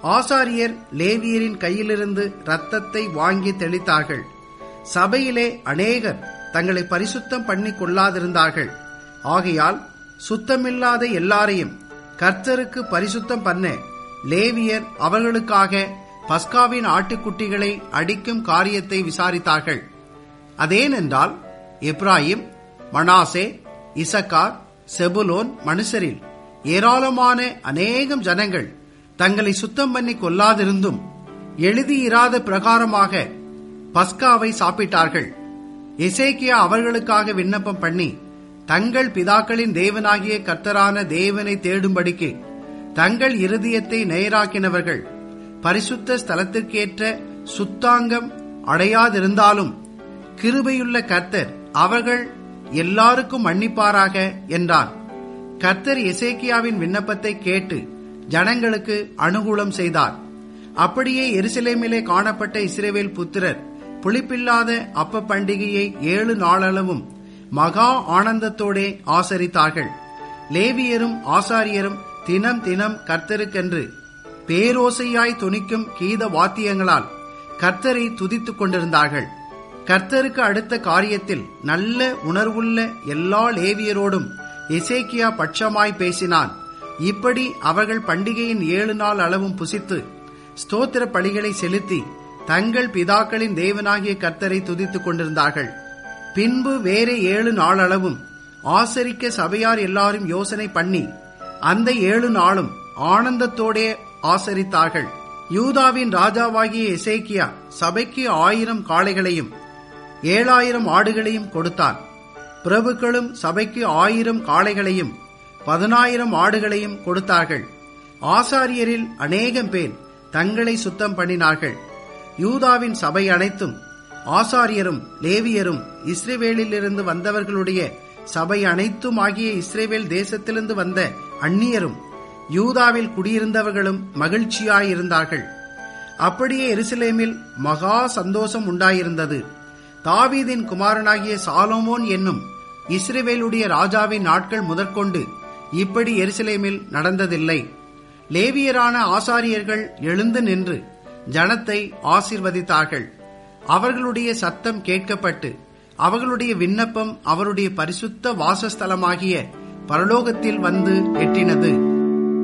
ஆசாரியர் லேவியரின் கையிலிருந்து இரத்தத்தை வாங்கி தெளித்தார்கள் சபையிலே அநேகர் தங்களை பரிசுத்தம் பண்ணி கொள்ளாதிருந்தார்கள் ஆகையால் சுத்தமில்லாத எல்லாரையும் கர்த்தருக்கு பரிசுத்தம் பண்ண லேவியர் அவர்களுக்காக பஸ்காவின் ஆட்டுக்குட்டிகளை அடிக்கும் காரியத்தை விசாரித்தார்கள் அதேனென்றால் எப்ராயிம் மனாசே இசக்கார் செபுலோன் மனுஷரில் ஏராளமான அநேகம் ஜனங்கள் தங்களை சுத்தம் பண்ணி கொள்ளாதிருந்தும் எழுதியிராத பிரகாரமாக பஸ்காவை சாப்பிட்டார்கள் எசேக்கியா அவர்களுக்காக விண்ணப்பம் பண்ணி தங்கள் பிதாக்களின் தேவனாகிய கர்த்தரான தேவனை தேடும்படிக்கு தங்கள் இருதயத்தை நேராக்கினவர்கள் பரிசுத்த ஸ்தலத்திற்கேற்ற சுத்தாங்கம் அடையாதிருந்தாலும் கிருபையுள்ள கர்த்தர் அவர்கள் எல்லாருக்கும் மன்னிப்பாராக என்றார் கர்த்தர் எசேக்கியாவின் விண்ணப்பத்தை கேட்டு ஜனங்களுக்கு அனுகூலம் செய்தார் அப்படியே எருசலேமிலே காணப்பட்ட இஸ்ரேவேல் புத்திரர் புளிப்பில்லாத அப்ப பண்டிகையை ஏழு நாளளவும் மகா ஆனந்தத்தோடே ஆசரித்தார்கள் லேவியரும் ஆசாரியரும் தினம் தினம் கர்த்தருக்கென்று பேரோசையாய் துணிக்கும் கீத வாத்தியங்களால் கர்த்தரை துதித்துக் கொண்டிருந்தார்கள் கர்த்தருக்கு அடுத்த காரியத்தில் நல்ல உணர்வுள்ள எல்லா லேவியரோடும் எசேக்கியா பட்சமாய் பேசினான் இப்படி அவர்கள் பண்டிகையின் ஏழு நாள் அளவும் புசித்து ஸ்தோத்திர பலிகளை செலுத்தி தங்கள் பிதாக்களின் தேவனாகிய கர்த்தரை துதித்துக் கொண்டிருந்தார்கள் பின்பு வேறு ஏழு நாளளவும் ஆசரிக்க சபையார் எல்லாரும் யோசனை பண்ணி அந்த ஏழு நாளும் ஆனந்தத்தோடே ஆசரித்தார்கள் யூதாவின் ராஜாவாகிய எசேக்கியா சபைக்கு ஆயிரம் காளைகளையும் ஏழாயிரம் ஆடுகளையும் கொடுத்தான் பிரபுக்களும் சபைக்கு ஆயிரம் காளைகளையும் பதினாயிரம் ஆடுகளையும் கொடுத்தார்கள் ஆசாரியரில் அநேகம் பேர் தங்களை சுத்தம் பண்ணினார்கள் யூதாவின் சபை அனைத்தும் ஆசாரியரும் லேவியரும் இஸ்ரேவேலிலிருந்து வந்தவர்களுடைய சபை அனைத்தும் ஆகிய இஸ்ரேவேல் தேசத்திலிருந்து வந்த அந்நியரும் யூதாவில் குடியிருந்தவர்களும் மகிழ்ச்சியாயிருந்தார்கள் அப்படியே எருசலேமில் மகா சந்தோஷம் உண்டாயிருந்தது தாவீதின் குமாரனாகிய சாலோமோன் என்னும் இஸ்ரேவேலுடைய ராஜாவின் நாட்கள் முதற்கொண்டு இப்படி எருசலேமில் நடந்ததில்லை லேவியரான ஆசாரியர்கள் எழுந்து நின்று ஜனத்தை ஆசிர்வதித்தார்கள் அவர்களுடைய சத்தம் கேட்கப்பட்டு அவர்களுடைய விண்ணப்பம் அவருடைய பரிசுத்த வாசஸ்தலமாகிய பரலோகத்தில் வந்து எட்டினது